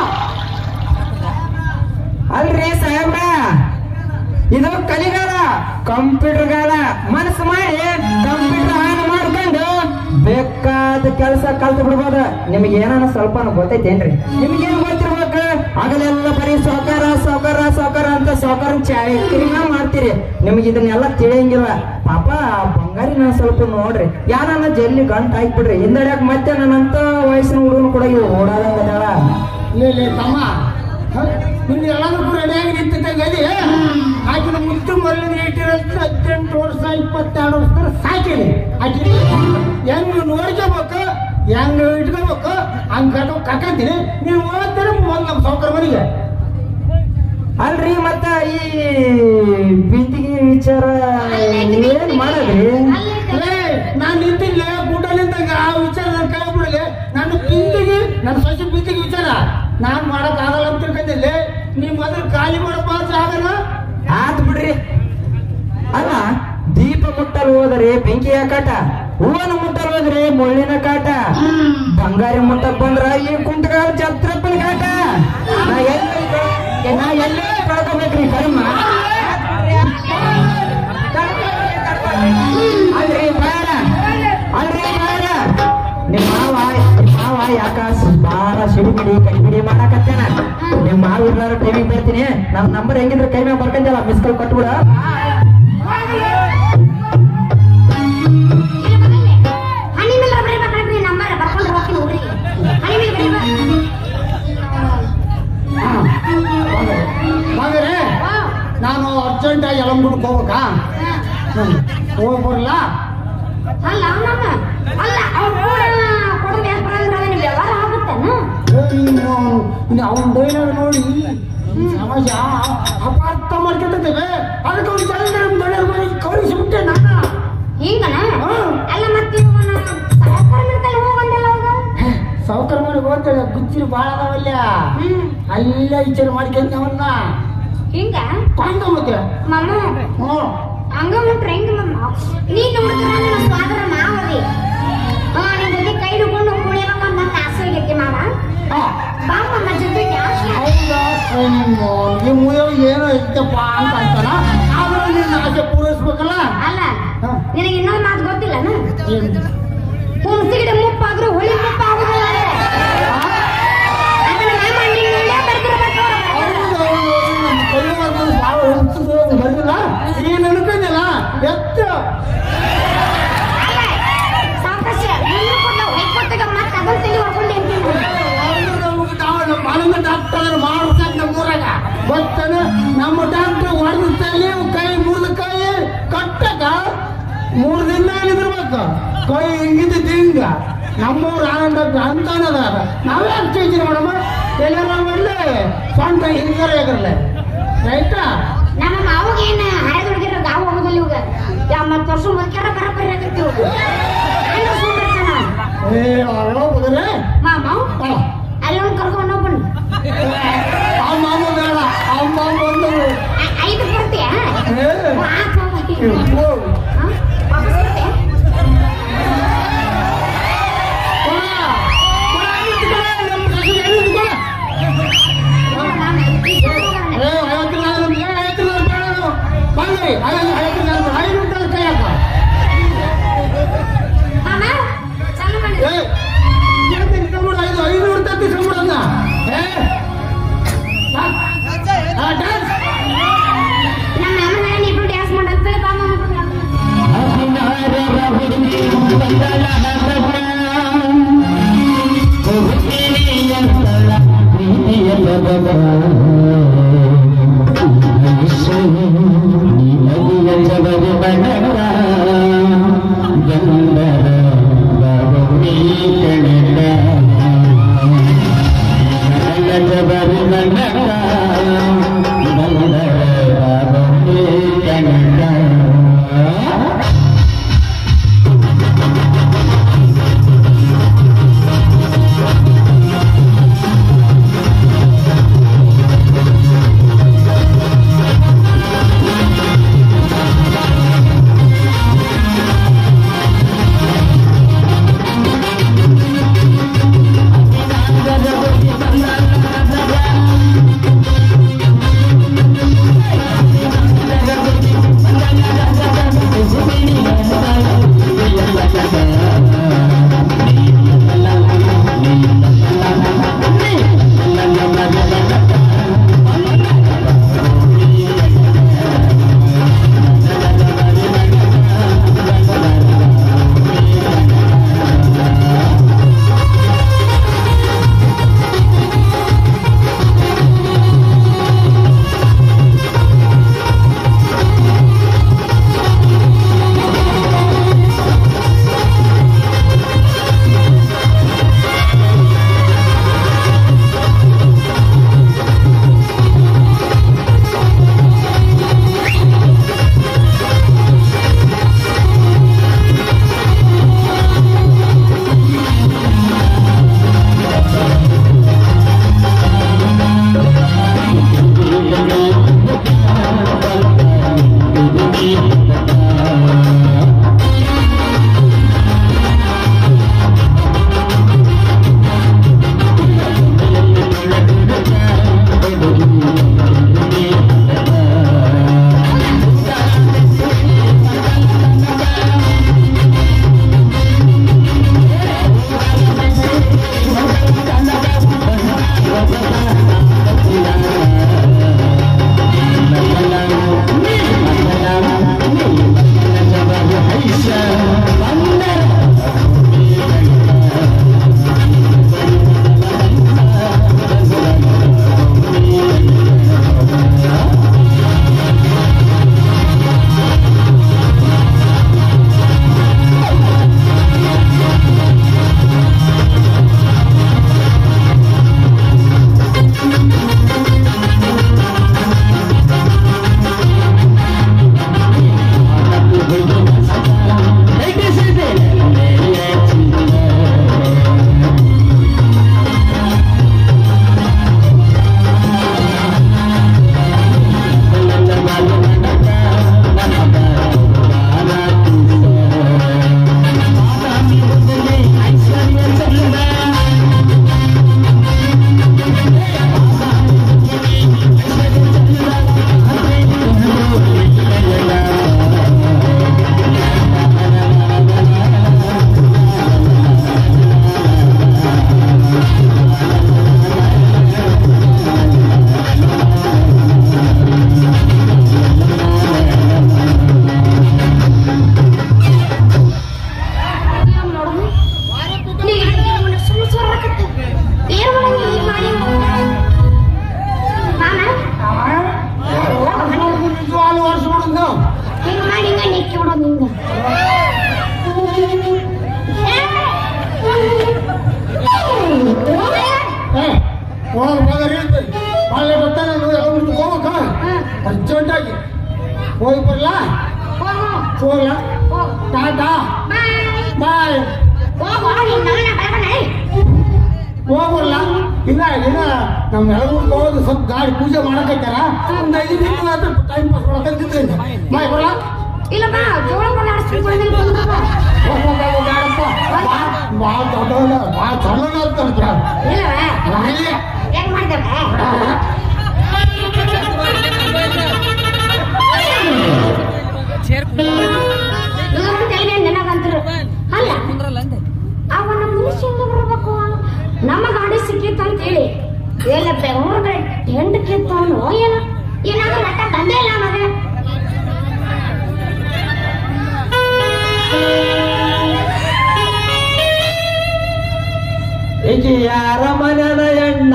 ಅಲ್ರಿ ಸಾಹೇಬ್ರ ಇದು ಕಲಿಗಾಲ ಕಂಪ್ಯೂಟರ್ ಗಾಲ ಮನಸ್ಸು ಮಾಡಿ ಕಂಪ್ಯೂಟರ್ ಆನ್ ಮಾಡ್ಕೊಂಡು ಬೇಕಾದ ಕೆಲಸ ಕಲ್ತು ಬಿಡ್ಬೋದು ನಿಮಗೆ ಏನಾನ ಸ್ವಲ್ಪ ಗೊತ್ತೈತೇನ್ರಿ ನಿಮ್ಗೇನ್ ಗೊತ್ತಿರ್ಬೇಕು ಆಗಲೆಲ್ಲ ಬರೀ ಸೌಕಾರ ಸೌಕಾರ ಸೌಕಾರ ಅಂತ ಸೌಕಾರ ಚಾಕರಿನ ಮಾಡ್ತೀರಿ ನಿಮ್ಗೆ ಇದನ್ನೆಲ್ಲ ತಿಳಿಯಂಗಿಲ್ಲ ಪಾಪ ಆ ಬಂಗಾರಿನ ಸ್ವಲ್ಪ ನೋಡ್ರಿ ಯಾರನ್ನ ಜಲ್ಲಿ ಗಂಟ್ ಹಾಕ್ಬಿಡ್ರಿ ಹಿಂದಡ್ಯಾಕ ಮತ್ತೆ ನನ್ನಂತ ವಯಸ್ಸಿನ ಹುಡುಗನು ಕೂಡ ಇವ್ ಓಡಾದಂಗ ಅದಾಳ ಲೇ ಲೇ ತಮ್ಮ ಹ? ನೀನು ಎಲ್ಲದಕ್ಕೂ ರೆಡಿಯಾಗಿ ನಿಂತಿದ್ದಂಗೆ ಆಕಿನ ಮುತ್ತು ಮರಳಿನ ಇಟ್ಟಿರಂತ ಹದಿನೆಂಟು ವರ್ಷ ಇಪ್ಪತ್ತೆರಡು ವರ್ಷ ಸಾಕಿನಿ ಆಕಿ ಹೆಂಗ್ ನೋಡ್ಕೋಬೇಕು ಹೆಂಗ್ ಇಟ್ಕೋಬೇಕು ಹಂಗ್ ಕಟ್ಟ ಕಕ್ಕಂತೀನಿ ನೀನು ಓದ್ತಾರೆ ಮೊದಲು ನಮ್ಮ ಸೌಕರ್ ಮನೆಗೆ ಅಲ್ರಿ ಮತ್ತ ಈ ಬಿಂದಿಗೆ ವಿಚಾರ ಏನ್ ಮಾಡದ್ರಿ ಲೇ ನಾನು ನಿಂತಿಲ್ಲ ಊಟ ನಿಂತಾಗ ಆ ವಿಚಾರ ನನ್ನ ಕೈ ಬಿಡಲಿ ನನ್ನ ಬಿಂದಿಗೆ ನನ್ನ ಸೊಸೆ ಬಿಂದಿಗೆ ವಿಚಾರ ನಾನ್ ಮಾಡಕ್ ಆಗಲ್ಲ ಅಂತ ತಿಳ್ಕೊಂಡಿಲ್ಲ ನೀ ಮೊದಲು ಖಾಲಿ ಮಾಡಪ್ಪ ಜಾಗನ ಆತ್ ಬಿಡ್ರಿ ಅಲ್ಲ ದೀಪ ಮುಟ್ಟಲ್ ಹೋದ್ರೆ ಬೆಂಕಿಯ ಕಾಟ ಹೂವನ ಮುಟ್ಟಲ್ ಹೋದ್ರೆ ಮುಳ್ಳಿನ ಕಾಟ ಬಂಗಾರಿ ಮುಟ್ಟಕ್ ಬಂದ್ರ ಈ ಕುಂಟಗಾಲ ಛತ್ರಪ್ಪನ ಕಾಟ ನಾ ಎಲ್ಲಿ ಕಳ್- ನಾ ಎಲ್ಲಿ ಕಳ್ಕೊಬೇಕ್ರಿ ಕರ್ಮ ಅಲ್ರಿ ಬೇಡ ಅಲ್ರಿ ಬೇಡ ನಿಮ್ಮ ಮಾವ ನಿಮ್ಮ ಮಾವ ಯಾಕ ಬಾಳ ಸಿಡಿಬಿಡಿ ಕಡಿಬಿಡಿ ಮಾಡಾಕತ್ತೇನ ನಿಮ್ಮ ಮಾವ ಇರ್ಲಾರ ಟೈಮಿಗೆ ಬರ್ತೀನಿ ನನ್ನ ನಂಬರ್ ಹೆಂಗಿದ್ರೆ ಕೈ ಮ್ಯಾಗ ಬರ್ಕೊಂಡಲ್ಲ ಮಿಸ್ ಕಾಲ್ ಕೊಟ್ಬಿಡ ಹನಿ ಮೇಲೆ ಬರೀಬೇಕಾದ್ರೆ ನಂಬರ್ ಬರ್ಕೊಂಡು ಹೋಗ್ತೀನಿ ಊರಿಗೆ ಹನಿ ಮೇಲೆ ಬರೀಬೇಕು ಮಗರೇ ನಾನು ಅರ್ಜೆಂಟ್ ಆಗಿ ಯಲಂಗುಡ್ಕ್ ಹೋಗ್ಬೇಕಾ ಹೋಗಿ ಬರಲ್ಲ ಅಲ್ಲ ಮಾಮ ಅಲ್ಲ ಅವ್ರು ಕೂಡ ಕೊಡೋದು ಯಾಕೆ ಬರೋದ್ರ ನಿಮ್ಗೆ ವ್ಯವಹಾರ ಆಗುತ್ತೇನು ಅವನ ಡೈಲಾಗ್ ನೋಡಿ ಈ ಸಮಾಜ ಅಪಾರ್ಥ ಮಾಡ್ಕೊಂಡಿದ್ದೇವೆ ಅದಕ್ಕೆ ಅವ್ನು ಜಲ್ದಿ ನಮ್ಮ ದೊಡ್ಡ ಮನೆಗೆ ಕಳಿಸಿಬಿಟ್ಟೆ ನಾನು ಹಿಂಗನ ಹಾ. ಅಲ್ಲ ಮತ್ತೆ ಇವನ ಸಹಕಾರ ಮಿಡ್ತಲ್ಲಿ ಹೋಗಂದಲ್ಲ ಅವಾಗ ಸಾವುಕಾರ ಮಾಡಿ ಹೋಗ್ತೇವೆ ಗುಚ್ಚಿರು ಭಾಳ ಅದಾವಲ್ಲ ಹ್ಮ್ ಅಲ್ಲ ವಿಚಾರ ಮಾಡ್ಕೊಂತ ಅವನ್ನ ಹಿಂಗ ಕೊಂಡ ಮತ್ತೆ ಮಾಮ ಹ್ಞೂ ಹಂಗ ಮುಟ್ರೆ ಹೆಂಗ ಮಾಮ ನೀನ್ ನೋಡಿದ್ರ ನನ್ನ ಸ್ವಾದರ ಮಾವದಿ ಹಾ ನಿನ್ ಜೊತೆ ಕೈ ಹಿಡ್ಕೊಂಡು ಕುಳಿಯವಾಗ ನನ್ನ ಆಸೆ ಆಗೈತಿ ಮಾವ ಹಾಂ ಬಾ ಮಾಮ ಜೊತೆಗೆ ಆಸೆ ಹೌದಾ ಅಯ್ಯೋ, ಈ ಮುಯವ್ ಏನೋ ಇತ್ತಪ್ಪ ಅಂತ ಅಂತಾನ ಆದ್ರೆ ನಿನ್ನ ಆಸೆ ಪೂರೈಸ್ಬೇಕಲ್ಲ ಅಲ್ಲ ಹಾ. ನಿನಗೆ ಇನ್ನೊಂದು ಮಾತು ಗೊತ್ತಿಲ್ಲನ ಏನು? ಹುಣಸಿಗಿಡ ಮುಪ್ಪಾದ್ರೂ ಹುಳಿ ಮುಪ್ಪ ಆಗುದಿಲ್ಲ ಅದನ್ನ ಮಾಮ ನಿನ್ನಲ್ಲೇ ಬರ್ತಿರ್ಬೇಕು ಹೌದು, ಹೌದು, ನಮ್ಮ ಕೈವಾರಗಳು ಭಾಳ ಹುಚ್ಚು ಬಂದಿಲ್ಲ ನೀನು ಅನ್ಕೊಂಡಿಲ್ಲ ಎತ್ತ ಅಲ್ಲ ಸಾಕಷ್ಟ ನೀನು ಕೊಟ್ಟ ಹೊಯ್ಕೊತ್ತಾಗ ಮತ್ತೆ ಅದನ್ನ ತಲೆ ಹೊಡ್ಕೊಂಡು ನಾವು ಮಾನವ ಡಾಕ್ಟರ್ ಮಾಡ್ಬೇಕು ನಮ್ಮ ಊರಾಗ ಗೊತ್ತಾನ ನಮ್ಮ ಡಾಕ್ಟರ್ ಹೊಡೆದ ತಲೆ ಕೈ ಮುರಿದ ಕೈ ಕಟ್ಟಕ ಮೂರು ದಿನ ನಿಂದಿರ್ಬೇಕು ಕೈ ಹಿಂಗಿದ್ದು ಹಿಂಗ ನಮ್ಮೂರು ಆನಂದ ಅಂತಾನದ ನಾವೇ ಅಷ್ಟು ಯೋಚನೆ ಮಾಡಮ್ಮ ಎಲ್ಲಾರ ಮಾಡಲಿ ಸ್ವಂತ ಹಿಂಗಾರ ಆಗಿರಲ್ಲ ರೈಟಾ ನಮ್ಮ ಮಾವಾಗ ಏನ ಹರಿದ ಹುಡುಗಿರ ಗಾವು ಹೋಗುದಿಲ್ಲ ಇವಾಗ ಯಾ ಮತ್ತ ವರ್ಷ ಮುದ್ಕ್ಯಾರ ಬರಬರಿ ಆಗತ್ತಿ ಇವಾಗ ಅಂದ್ರೆ ಸುಂದರ್ಸನ ಏ ಹೋಗುದ್ರೆ ಮಾಮ ಅಲ್ಲಿ ಒಂದು ಕರ್ಕೊಂಡು ಹೋಗ್ಬಣ್ಣ ಆ ಮಾಮ ಬೇಡ ಆ ಮಾಮ ಏಯ್ ಐದು ಐದು ನನ್ನ ಐದು ಅಂತ ಕೈ ಹಾಕ ಮಾಮ ಚಾಲು ಮಾಡಿ ಏಯ್ ಎಂತ ಇಟ್ಕೊಂಡ್ಬಿಡು ಐದು ಐದು ಅಂತ ಇಟ್ಕೊಂಡ್ಬಿಡನ್ನ ಏ ಆ ಡ್ಯಾನ್ಸ್ ನಮ್ಮ ಮಾಮನ ಇಬ್ರು ಡ್ಯಾನ್ಸ್ ಮಾಡಂತ ಬಾ ಮಾಮ Canada. ನಿಜವಾಗ್ಲೂ ವರ್ಷಬಿಡುದು ನಾವು ಹಿಂಗ್ ಮಾಡಿ ಹಿಂಗ ನೆಕ್ಕಿ ಬಿಡೋದು ನಿಂಗ ಏ ಒಳಗೆ ಹೋದ್ರೆ ಹೇಳ್ತೀನಿ ಬಾಳೆ ಬರ್ತಾನೆ ಅವ್ನು ಹೋಗ್ಬೇಕ ಅರ್ಜೆಂಟಾಗಿ ಹೋಗಿ ಬರ್ಲಾ ಹೋಗು ಹೋಗ್ಲಾ ಹೋಗು ಟಾಟಾ ಬಾಯ್ ಬಾಯ್ ಹೋಗು ನಿನ್ ಮಗನ ಬರ್ಬಾನೆ ಹೋಗ್ಬರ್ಲ ಇಲ್ಲ ಇಲ್ಲ ನಮ್ಮ ಎಳಗುಡ್ಕ ಹೋಗಿ ಸ್ವಲ್ಪ ಗಾಡಿ ಪೂಜೆ ಮಾಡಕೈತಾರ ಒಂದು ಐದು ನಿಮಿಷ ಟೈಮ್ ಪಾಸ್ ಮಾಡಕಂತಿದ್ದೆ ಬಾಯ್ ಬರಲ್ಲ ಇಲ್ಲ ಬಾ ಜೋಳ ಕೊಂಡಾಡಿಸ್ಕೊಂಡು ಹೋಗ್ಬೇಡಪ್ಪ ಭಾಳ ದೊಡ್ಡವಲ್ಲ ಭಾಳ ಚಲೋನ ಅಂತ ಇಲ್ಲವಾ ಹೆಂಗ್ ಮಾಡ್ದೇವ ಎಲ್ಲ ಬೆಂಗಳೂರು ಕಡೆ ಟೆಂಟ್ ಕಿತ್ತವನು ಏನ ಏನಾದ್ರೂ ಮಟ್ಟ ತಂದೆ ಇಲ್ಲ ಮಗ ಈಕಿ ಯಾರ ಮನೆಯ ಎಣ್ಣ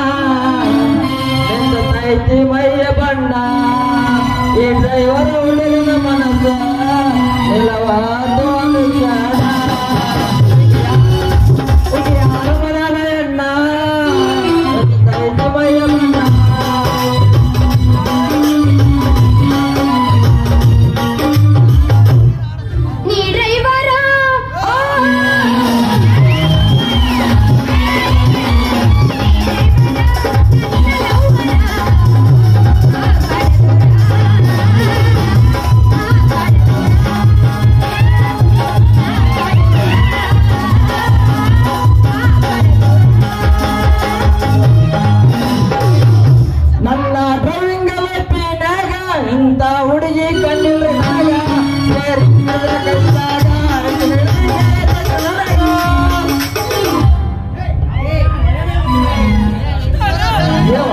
ನಿಂತೈತಿ ಮೈಯ ಬಣ್ಣ ಈ ಡ್ರೈವರ್ ಹುಡುಗನ ಮನಸ್ಸು ಇಲ್ಲವಾದ ಒಂದು ಕ್ಷಣ ಈಕಿ ಯಾರ ಮನೆಯ ಎಣ್ಣ ನಿಂತೈತಿ ಮೈಯ ಬಣ್ಣ ನೀ ಡ್ರೈವರ ನನ್ನ ಡ್ರೈವಿಂಗ್ ಪಿನ್ಯಾಗ ಇಂಥ ಹುಡುಗಿ ಕಣ್ಣಿಲ್ರಿ ನಾಗ ಸೇರಿದ ಕೈದಾಗ ನನಗ. ಏವ?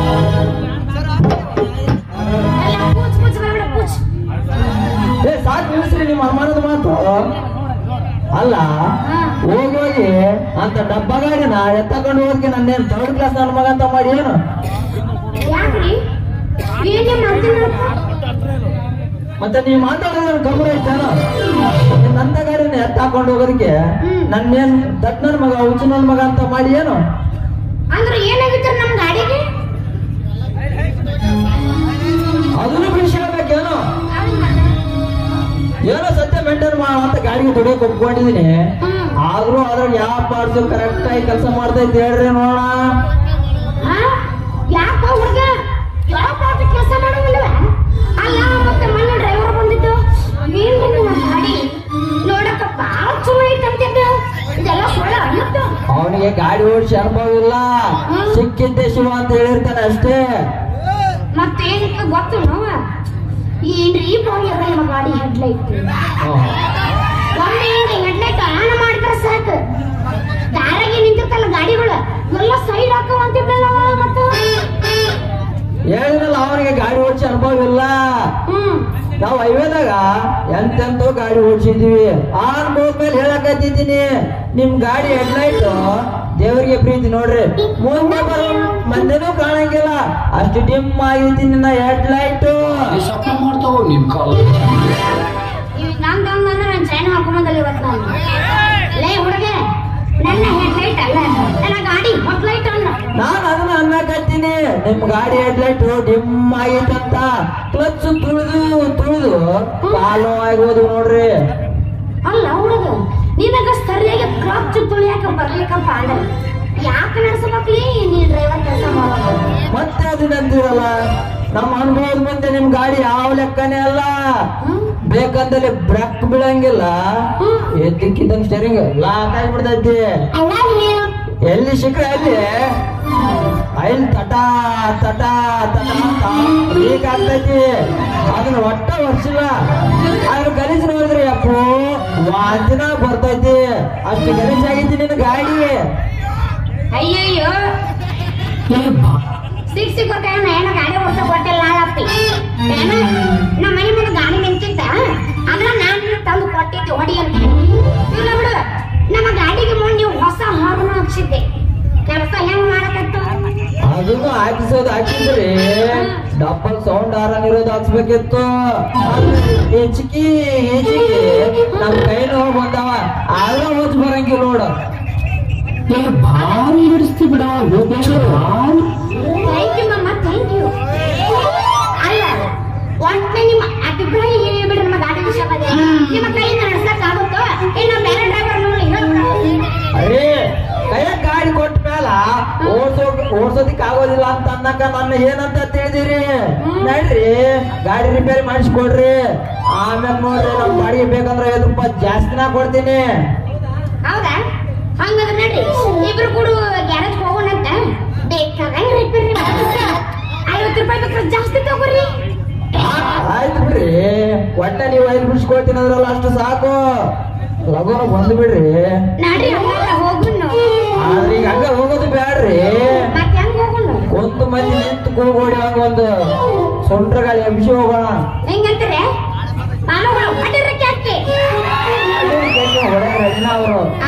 ಎಲ್ಲ ಕೂಚ್ ಕೂಚ್ ಬೇಡ ಕೂಚ್ ಏ ಸಾಕು ನಿಲ್ಲಿಸ್ರಿ ನಿಮ್ಮ ಅನುಮಾನದ ಮಾತು ಅಲ್ಲ ಹೋಗೋಗಿ ಅಂತ ಡಬ್ಬ ಗಾಡಿನ ಎತ್ತಕೊಂಡು ಹೋಗಿ ನನ್ನೇನು ಥರ್ಡ್ ಕ್ಲಾಸ್ ನನ್ನ ಮಗ ಅಂತ ಮಾಡಿ ಏನು ಯಾಕ್ರಿ ಏನೇ ಮಾಡ್ತೀನಿ ಮತ್ತೆ ನೀವು ಮಾತಾಡೋದ್ರ ಗಮನ ಐತೇನೋ ನನ್ನ ಗಾಡಿನ ಎತ್ತಾಕೊಂಡು ಹೋಗೋದಕ್ಕೆ ನನ್ನೇನ್ ದಟ್ ನನ್ ಮಗ ಹುಚ್ಚು ನನ್ ಮಗ ಅಂತ ಮಾಡಿ ಏನು ಅಂದ್ರೆ ಏನಾಗಿತ್ತು ನಮ್ ಗಾಡಿಗೆ ಅದನ್ನು ಬಿಡಿಸಿ ಹೇಳ್ಬೇಕೇನೋ ಏನೋ ಸತ್ಯ ಮೇಂಟೈನ್ ಮಾಡ ಅಂತ ಗಾಡಿಗೆ ದುಡಿಯೋಕೆ ಒಪ್ಕೊಂಡಿದೀನಿ ಹ್ಮ್. ಆದ್ರೂ ಅದ್ರಾಗ ಯಾವ ಪಾರ್ಟ್ಸ್ ಕರೆಕ್ಟ್ ಆಗಿ ಕೆಲಸ ಮಾಡ್ತೈತಿ ಹೇಳ್ರಿ ನೋಡೋಣ ಹಾ? ಯಾಕ ಹುಡುಗ ಯಾವ ಪಾಠ ಕೆಲಸ ಮಾಡೋದಿಲ್ವ ಅಲ್ಲ ಮತ್ತೆ ಮೊನ್ನೆ ಡ್ರೈವರ್ ಬಂದಿದ್ದು ಏನ್ ನಿಮ್ಮ ಗಾಡಿ ನೋಡಕ್ಕ ಬಾಳ ಚಲೋ ಐತಂತಿದ್ದ ಇದೆಲ್ಲ ಸುಳ್ಳು ಅನ್ನತ್ತು ಅವನಿಗೆ ಗಾಡಿ ಓಡಿಸಿ ಅನುಭವ ಇಲ್ಲ ಹ್ಮ್. ಸಿಕ್ಕಿದ್ದೆ ಶಿವ ಅಂತ ಹೇಳಿರ್ತಾನೆ ಅಷ್ಟೇ ಮತ್ತೇನಕ್ಕೆ ಗೊತ್ತು ನೋವ ಏನ್ರಿ ಬಾಯ್ ಅದ ನಮ್ಮ ಗಾಡಿ ಹೆಡ್ಲೈಟ್ ಒಮ್ಮೆ ಹಿಂಗೆ ಹೆಡ್ಲೈಟ್ ಆನ್ ಮಾಡಿದ್ರೆ ಸಾಕು ದಾರಾಗೆ ನಿಂತಿರ್ತಲ್ಲ ಗಾಡಿಗಳು ಎಲ್ಲ ಸೈಡ್ ಹಾಕೋ ಅಂತಿದ್ದಲ್ಲ ಮತ್ತು ಹೇಳಿನಲ್ಲ ಅವನಿಗೆ ಗಾಡಿ ಓಡಿಸಿ ಅನುಭವ ಇಲ್ಲ ಹ್ಮ್ ನಾವು ಹೈವೇದಾಗ ಎಂತೆಂತೋ ಗಾಡಿ ಓಡಿಸಿದೀವಿ ಆ ಅನುಭವದ ಮೇಲೆ ಹೇಳಕತ್ತಿದ್ದೀನಿ ನಿಮ್ ಗಾಡಿ ಹೆಡ್ಲೈಟ್ ದೇವರಿಗೆ ಪ್ರೀತಿ ನೋಡ್ರಿ ಮುಂದೆ ಬರೋ ಮಂದಿನೂ ಕಾಣಂಗಿಲ್ಲ ಅಷ್ಟು ಡಿಮ್ ಆಗೈತಿ ನಿನ್ನ ಹೆಡ್ಲೈಟ್ ಸಪ್ಲ ಮಾಡ್ತಾವ ನಿಮ್ ಕಾಲ ಈಗ ನಂದು ಅಂದ್ರೆ ನಾನು ಚೈನ್ ಹಾಕೊಂಬಂದಲ್ಲ ಇವತ್ತು ನಾನು ಲೇ ಹುಡುಗ ನನ್ನ ಹೆಡ್ಲೈಟ್ ಅಲ್ಲ ನನ್ನ ಗಾಡಿ ಲೈಟ್ ಅಲ್ಲ ನಾನು ಅದನ್ನ ಅನ್ನಕತ್ತೀನಿ ನಿಮ್ ಗಾಡಿ ಹೆಡ್ಲೈಟ್ ಡಿಮ್ ಆಗೈತಂತ ಕ್ಲಚ್ ತುಳಿದು ತುಳಿದು ಕಾಲು ಆಗೋದು ನೋಡ್ರಿ ಅಲ್ಲ ಹುಡುಗ ನಿನಗ ಸರಿಯಾಗಿ ಕ್ಲಚ್ ತುಳಿಯಾಕ ಬರ್ಲಿಕ್ಕಪ್ಪ ಅಂದ್ರೆ ಯಾಕೆ ನಡೆಸ್ಬೇಕ್ಲಿ ನೀ ಡ್ರೈವರ್ ಕೆಲಸ ಮಾಡೋದು ಮತ್ತೆ ಅದನ್ನಂತೀರಲ್ಲ ನಮ್ಮ ಅನುಭವದ ಮುಂದೆ ನಿಮ್ ಗಾಡಿ ಯಾವ ಲೆಕ್ಕನೇ ಅಲ್ಲ ಹ್ಮ್? ಬೇಕಂದಲ್ಲಿ ಬ್ರೇಕ್ ಬೀಳಂಗಿಲ್ಲ ಎದ್ದಕ್ಕಿದ್ದಂಗ್ ಸ್ಟೇರಿಂಗ್ ಲಾಕ್ ಆಗ್ಬಿಡ್ತೈತಿ I love you. ಎಲ್ಲಿ ಸಿಕ್ಕ್ರೆ ಅಲ್ಲಿ ಐಲ್ ತಟ ತಟ ತಟ ಅಂತ ಲೀಕ್ ಆಗ್ತೈತಿ ಅದನ್ನ ಒಟ್ಟ ವರ್ಷಿಲ್ಲ ಅದ್ರ ಗಲೀಜ್ ನೋಡಿದ್ರಿ ಅಪ್ಪು ವಾಂತಿನ ಬರ್ತೈತಿ ಅಷ್ಟು ಗಲೀಜ್ ಆಗೈತಿ ನಿನ್ನ ಗಾಡಿ ಅಯ್ಯಯ್ಯೋ ಸಿಕ್ ಸಿಕ್ ಬರ್ತಾಯ ಏನೋ ಗಾಡಿ ಓಡ್ಸ ಕೊಟ್ಟಿಲ್ಲ ನಾಳಪ್ಪಿ ಏನ ನಮ್ಮ ಮನೆ ಮುಂದೆ ಗಾಡಿ ನಿಂತಿದ್ದ ಅದ್ರ ನಾನು ತಂದು ಕೊಟ್ಟಿದ್ದೆ ಹೊಡಿ ಅಂತ ಇಲ್ಲ ಬಿಡು ನಮ್ಮ ಗಾಡಿಗೆ ಮುಂದೆ ನೀವು ಹೊಸ ಹಾರ್ನ್ ಹಾಕ್ಸಿದ್ದೆ ಕೆಲಸ ಹೆಂಗ್ ಮಾಡಕತ್ತು ಅದನ್ನು ಹಾಕಿಸೋದು ಹಾಕಿದ್ರಿ ಡಬ್ಬಲ್ ಸೌಂಡ್ ಆರನ್ ಇರೋದು ಹಾಕ್ಸ್ಬೇಕಿತ್ತು ಹೆಚ್ಚಿಕಿ ಹೆಚ್ಚಿಕಿ ನಮ್ ಕೈ ನೋವು ಬಂದವ ಆಗ ಹೋದ್ ಬರಂಗಿಲ್ಲ ನೋಡು ಭಾರಿ ಹಿಡಿಸ್ತಿ ಬಿಡವ ಭಾರಿ ಥ್ಯಾಂಕ್ ಯು ಮಮ್ಮ ಥ್ಯಾಂಕ್ ಯು ಅಲ್ಲ ಒಟ್ಟೆ ನಿಮ್ಮ ಅಭಿಪ್ರಾಯ ಏನೇ ಬಿಡ್ರಿ ನಮ್ಮ ಗಾಡಿ ವಿಷಯ ಬಗ್ಗೆ ನಿಮ್ಮ ಕೈಯಿಂದ ನಡ್ಸಕ್ ಆಗುತ್ತೋ ಇನ್ನು ಬೇರೆ ಡ್ರೈವರ್ ನೋಡಿ ಅರೇ ಕೈಯ ಗಾಡಿ ಕೊಟ್ಟ ಮೇಲ ಓಡ್ಸೋ ಓಡ್ಸೋದಿಕ್ ಆಗೋದಿಲ್ಲ ಅಂತ ಅನ್ನಕ ನನ್ನ ಏನಂತ ತಿಳಿದಿರಿ ನಡ್ರಿ ಗಾಡಿ ರಿಪೇರಿ ಮಾಡಿಸ್ಕೊಡ್ರಿ ಆಮ್ಯಾಗ ನೋಡ್ರಿ ನಮ್ ಬಾಡಿಗೆ ಬೇಕಂದ್ರೆ ಐವತ್ತು ರೂಪಾಯಿ ಜಾಸ್ತಿನ ಕೊಡ್ತೀನಿ ಹೌದಾ ಹಂಗದ ನಡ್ರಿ ಇಬ್ರು ಕೂಡ ಗ್ಯಾರೇಜ್ ಹೋಗೋಣಂತ ಬೇಕಾದಂಗ ರಿಪೇರಿ ಐವತ್ತು ರೂಪಾಯಿ ಬೇಕಾದ್ರೆ ಜಾಸ್ತಿ ತಗೋರಿ ಆಯ್ತು ಬಿಡ್ರಿ ಒಟ್ಟ ನೀವು ಐದು ಬಿಡ್ಸ್ಕೊಳ್ತೀನಿ ಅಂದ್ರಲ್ಲ ಅಷ್ಟು ಸಾಕು ಲಗೋನ ಬಂದು ಬಿಡ್ರಿ ನಡ್ರಿ ಹಂಗಾದ್ರೆ ಹೋಗುಣ ಆದ್ರೆ ಈಗ ಹಂಗ ಹೋಗೋದು ಬ್ಯಾಡ್ರಿ ಮತ್ತೆ ಹೆಂಗ್ ಒಂದು ಮಂದಿ ನಿಂತು ಕೂಗೋಡಿ ಹಂಗ ಒಂದು ಸೊಂಟ್ರ ಗಾಳಿ ಎಬ್ಸಿ ಹೋಗೋಣ ಹೆಂಗಂತಾರೆ ಮಾನವಗಳು ಅಡ್ಡರಕ್ಕೆ ಹಾಕಿ ಹೊಡೆದ್ರೆ ಅವರು ಆ